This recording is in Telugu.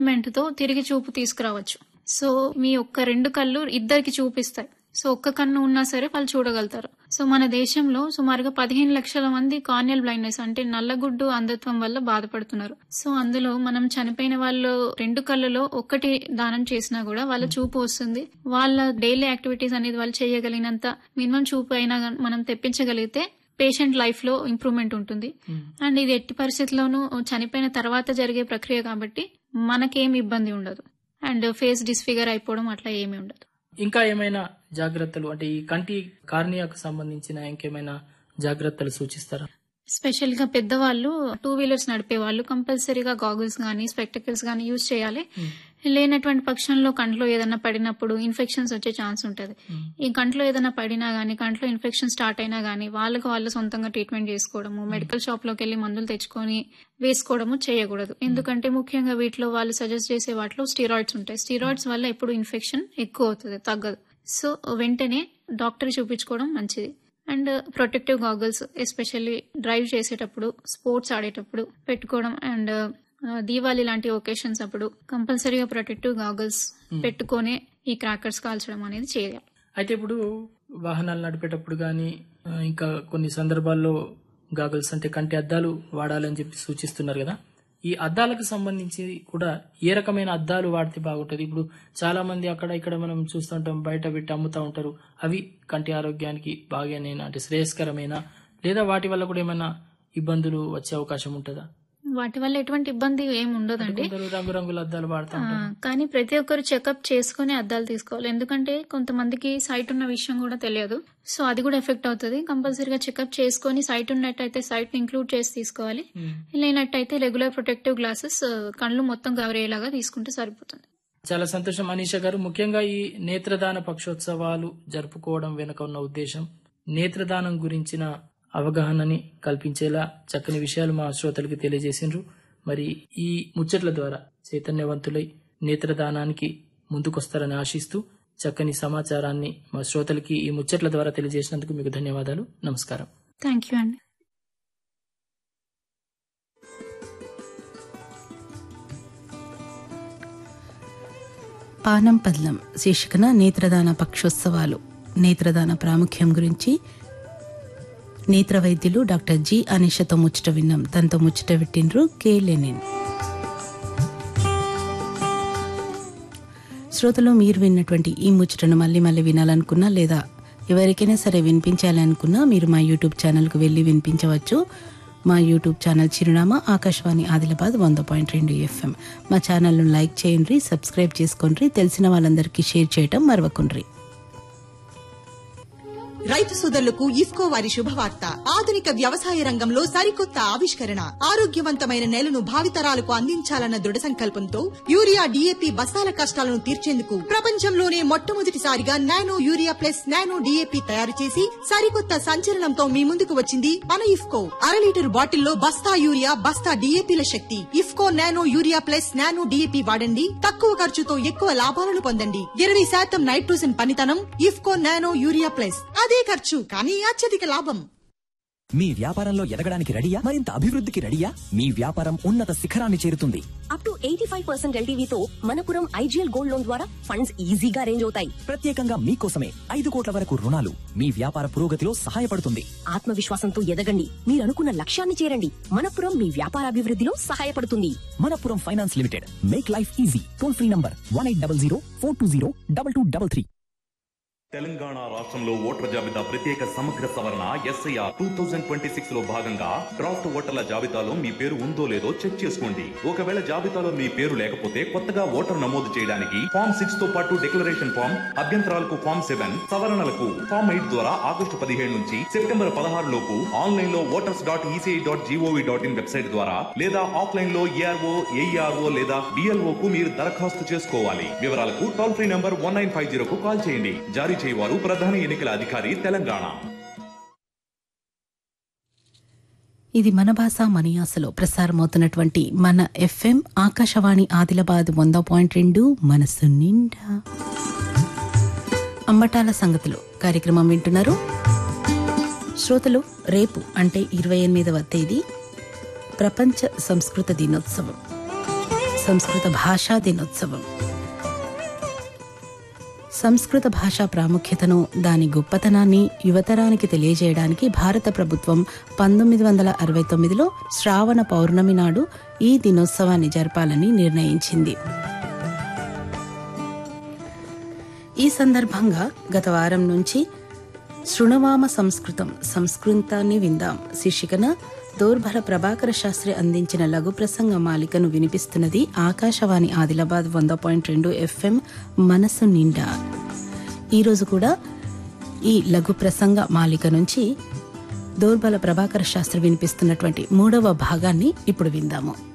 మెంట్తో తిరిగి చూపు తీసుకురావచ్చు సో మీ ఒక్క రెండు కళ్ళు ఇద్దరికి చూపిస్తాయి సో ఒక్క కన్ను ఉన్నా సరే వాళ్ళు చూడగలుగుతారు సో మన దేశంలో సుమారుగా పదిహేను లక్షల మంది కార్నియల్ బ్లైండ్నెస్ అంటే నల్లగుడ్డు అంధత్వం వల్ల బాధపడుతున్నారు సో అందులో మనం చనిపోయిన వాళ్ళు రెండు కళ్ళలో ఒక్కటి దానం చేసినా కూడా వాళ్ళ చూపు వస్తుంది వాళ్ళ డైలీ యాక్టివిటీస్ అనేది వాళ్ళు చేయగలిగినంత మినిమం చూపు అయినా గాని మనం తెప్పించగలిగితే పేషెంట్ లైఫ్ లో ఇంప్రూవ్మెంట్ ఉంటుంది అండ్ ఇది ఎట్టి పరిస్థితుల్లోనూ చనిపోయిన తర్వాత జరిగే ప్రక్రియ కాబట్టి మనకేం ఇబ్బంది ఉండదు అండ్ ఫేస్ డిస్ఫిగర్ అయిపోవడం అట్లా ఏమీ ఉండదు ఇంకా ఏమైనా జాగ్రత్తలు అంటే ఈ కంటి కార్నియాకు సంబంధించిన ఇంకేమైనా జాగ్రత్తలు సూచిస్తారా స్పెషల్ గా పెద్దవాళ్ళు టూ వీలర్స్ నడిపే వాళ్ళు కంపల్సరీగా గాగుల్స్ గానీ స్పెక్టకల్స్ గానీ యూజ్ చేయాలి లేనటువంటి పక్షంలో కంట్లో ఏదైనా పడినప్పుడు ఇన్ఫెక్షన్స్ వచ్చే ఛాన్స్ ఉంటుంది ఈ కంట్లో ఏదైనా పడినా గానీ కంట్లో ఇన్ఫెక్షన్ స్టార్ట్ అయినా గానీ వాళ్ళకి వాళ్ళు సొంతంగా ట్రీట్మెంట్ చేసుకోవడము మెడికల్ షాప్ లోకి వెళ్లి మందులు తెచ్చుకొని వేసుకోవడము చేయకూడదు ఎందుకంటే ముఖ్యంగా వీటిలో వాళ్ళు సజెస్ట్ చేసే వాటిలో స్టీరాయిడ్స్ ఉంటాయి స్టీరాయిడ్స్ వల్ల ఎప్పుడు ఇన్ఫెక్షన్ ఎక్కువ అవుతుంది తగ్గదు సో వెంటనే డాక్టర్ చూపించుకోవడం మంచిది and protective goggles especially drive చేసేటప్పుడు స్పోర్ట్స్ ఆడేటప్పుడు పెట్టుకోవడం అండ్ దీవాలి లాంటి ఒకేషన్స్ అప్పుడు కంపల్సరీగా ప్రొటెక్టివ్ గాగుల్స్ పెట్టుకొని ఈ క్రాకర్స్ కాల్చడం అనేది చేయాలి అయితే ఇప్పుడు వాహనాలు నడిపేటప్పుడు కానీ ఇంకా కొన్ని సందర్భాల్లో గాగల్స్ అంటే కంటి అద్దాలు వాడాలని చెప్పి సూచిస్తున్నారు కదా ఈ అద్దాలకు సంబంధించి కూడా ఏ రకమైన అద్దాలు వాడితే బాగుంటుంది ఇప్పుడు చాలా మంది అక్కడ ఇక్కడ మనం చూస్తుంటాం బయట పెట్టి అమ్ముతా ఉంటారు అవి కంటి ఆరోగ్యానికి బాగానేనా అంటే శ్రేయస్కరమేనా లేదా వాటి వల్ల కూడా ఏమైనా ఇబ్బందులు వచ్చే అవకాశం ఉంటుందా వాటి వల్ల ఎటువంటి ఇబ్బంది ఏమి ఉండదండి కొందరు రంగురంగుల అద్దాలు వాడుతూ ఆ, ఉంటారు కానీ ప్రతి ఒక్కరు చెకప్ చేసుకుని అద్దాలు తీసుకోవాలి ఎందుకంటే కొంతమందికి సైట్ ఉన్న విషయం కూడా తెలియదు సో అది కూడా ఎఫెక్ట్ అవుతుంది కంపల్సరీగా చెకప్ చేసుకొని సైట్ ఉన్నట్టయితే సైట్ ఇంక్లూడ్ చేసి తీసుకోవాలి ఉమ్. లేనట్టయితే రెగ్యులర్ ప్రొటెక్టివ్ గ్లాసెస్ కళ్ళు మొత్తం కవర్ అయ్యేలాగా తీసుకుంటే సరిపోతుంది చాలా సంతోషం అనీష గారు ముఖ్యంగా ఈ నేత్రదాన పక్షోత్సవాలు జరుపుకోవడం వెనుక ఉన్న ఉద్దేశం నేత్రదానం గురించిన అవగాహనని కల్పించేలా చక్కని విషయాలు మా శ్రోతలకు తెలియజేసిండ్రు మరి ఈ ముచ్చట్ల ద్వారా చైతన్యవంతులై నేత్రదానానికి ముందుకొస్తారని ఆశిస్తూ చక్కని సమాచారాన్ని మా శ్రోతలకి ఈ ముచ్చట్ల ద్వారా తెలియజేసినందుకు మీకు ధన్యవాదాలు నమస్కారం థ్యాంక్ యూ అండి పానం పద్లం శీర్షికన నేత్రదాన పక్షోత్సవాలు నేత్రదాన ప్రాముఖ్యం గురించి నేత్ర వైద్యులు డాక్టర్ జి అనిషతో ముచ్చట విన్నాం తనతో ముచ్చట పెట్టిండ్రు కే లెనిన్ శ్రోతలు మీరు విన్నటువంటి ఈ ముచ్చటను మళ్ళీ మళ్ళీ వినాలనుకున్నా లేదా ఎవరికైనా సరే వినిపించాలనుకున్నా మీరు మా యూట్యూబ్ ఛానల్కు వెళ్ళి వినిపించవచ్చు మా యూట్యూబ్ ఛానల్ చిరునామా ఆకాశవాణి ఆదిలాబాద్ వంద పాయింట్ రెండు ఎఫ్ఎం మా ఛానల్ను లైక్ చేయండి సబ్స్క్రైబ్ చేసుకోండి తెలిసిన వాళ్ళందరికీ షేర్ చేయటం మరవకుండ్రి రైతు సోదరులకు ఇఫ్కో వారి శుభవార్త ఆధునిక వ్యవసాయ రంగంలో సరికొత్త ఆవిష్కరణ ఆరోగ్యవంతమైన నేలను భావితరాలకు అందించాలన్న దృఢ సంకల్పంతో యూరియా డీఏపీ బస్తాల కష్టాలను తీర్చేందుకు ప్రపంచంలోనే మొట్టమొదటిసారిగా nano urea plus nano DAP తయారు చేసి సరికొత్త సంచలనంతో మీ ముందుకు వచ్చింది మన ఇఫ్కో అర లీటర్ బాటిల్లో బస్తా యూరియా బస్తా డీఏపీల శక్తి IFFCO nano urea plus nano DAP వాడండి తక్కువ ఖర్చుతో ఎక్కువ లాభాలను పొందండి ఇరవై శాతం నైట్రోజన్ పనితనం ఇఫ్కో నానో యూరియా ప్లస్ అదే ఖర్చు కానీ అత్యధిక లాభం మీ వ్యాపారంలో ఎదగడానికి రెడీయా మరింత అభివృద్ధికి రెడీయా మీ వ్యాపారం ఉన్నత శిఖరాన్ని చేరుతుంది up to eighty five percent ఎల్టీవీతో మనపురం ఐజీఎల్ గోల్డ్ లోన్ ద్వారా ఫండ్స్ ఈజీగా రేంజ్ అవుతాయి ప్రత్యేకంగా మీకోసమే ఐదు కోట్ల వరకు రుణాలు మీ వ్యాపార పురోగతిలో సహాయపడుతుంది ఆత్మవిశ్వాసంతో ఎదగండి మీరు అనుకున్న లక్ష్యాన్ని చేరండి మనపురం మీ వ్యాపార అభివృద్ధిలో సహాయపడుతుంది Manappuram finance limited make life easy toll free number one eight double zero four two zero double two double three Telangana రాష్ట్రంలో ఓటర్ల జాబితా ప్రత్యేక సమగ్ర సవరణ SIR two thousand twenty six లో భాగంగా డ్రాఫ్ట్ ఓటర్ల జాబితాలో మీ పేరు ఉందో లేదో చెక్ చేసుకోండి ఒకవేళ జాబితాలో మీ పేరు లేకపోతే కొత్తగా ఓటర్ నమోదు చేయడానికి ఫామ్ సిక్స్ తో పాటు డిక్లరేషన్ ఫామ్ అభ్యంతరాలకు ఫామ్ సెవెన్ సవరణలకు ఫామ్ ఎయిట్ ద్వారా ఆగస్టు పదిహేడు నుంచి సెప్టెంబర్ పదహారు లోపు ఆన్లైన్ లో voters dot ECI dot GOV dot in website ద్వారా లేదా ఆఫ్లైన్ లో ఏఆర్ఓ ఏఈఆర్ఓ లేదా బిఎల్ఓ కు మీరు దరఖాస్తు చేసుకోవాలి వివరాలకు toll free number one nine five zero కు కాల్ చేయండి జారీ చేయవారు ప్రధాన ఎన్నికల అధికారి తెలంగాణ ఇది మన భాష మన యాసలో ప్రసారమవుతున్నటువంటి మన ఎఫ్ఎం ఆకాశవాణి ఆదిలాబాద్ వంద పాయింట్ రెండు మనసు నిండా అంబటాల సంగతులు కార్యక్రమం వింటున్నారు శ్రోతలు రేపు అంటే ఇరవై ఎనిమిదవ తేదీ ప్రపంచ సంస్కృత దినోత్సవం సంస్కృత భాషా దినోత్సవం సంస్కృత భాషా ప్రాముఖ్యతను దాని గొప్పతనాన్ని యువతరానికి తెలియజేయడానికి భారత ప్రభుత్వం పంతొమ్మిది వందల అరవై తొమ్మిదిలో శ్రావణ పౌర్ణమి నాడు ఈ దినోత్సవాన్ని జరపాలని నిర్ణయించింది ఈ సందర్భంగా గత వారం నుంచి శృణవామ సంస్కృతం సంస్కృతాన్ని విందాం శీర్షికన దోర్భల ప్రభాకర శాస్త్రి అందించిన లఘు ప్రసంగ మాలికను వినిపిస్తున్నది ఆకాశవాణి ఆదిలాబాద్ వంద పాయింట్ రెండు ఎఫ్ఎం మనసు నిండా ఈరోజు కూడా ఈ లఘు ప్రసంగ మాలిక నుంచి దోర్బల ప్రభాకర శాస్త్రి వినిపిస్తున్నటువంటి మూడవ భాగాన్ని ఇప్పుడు విందాము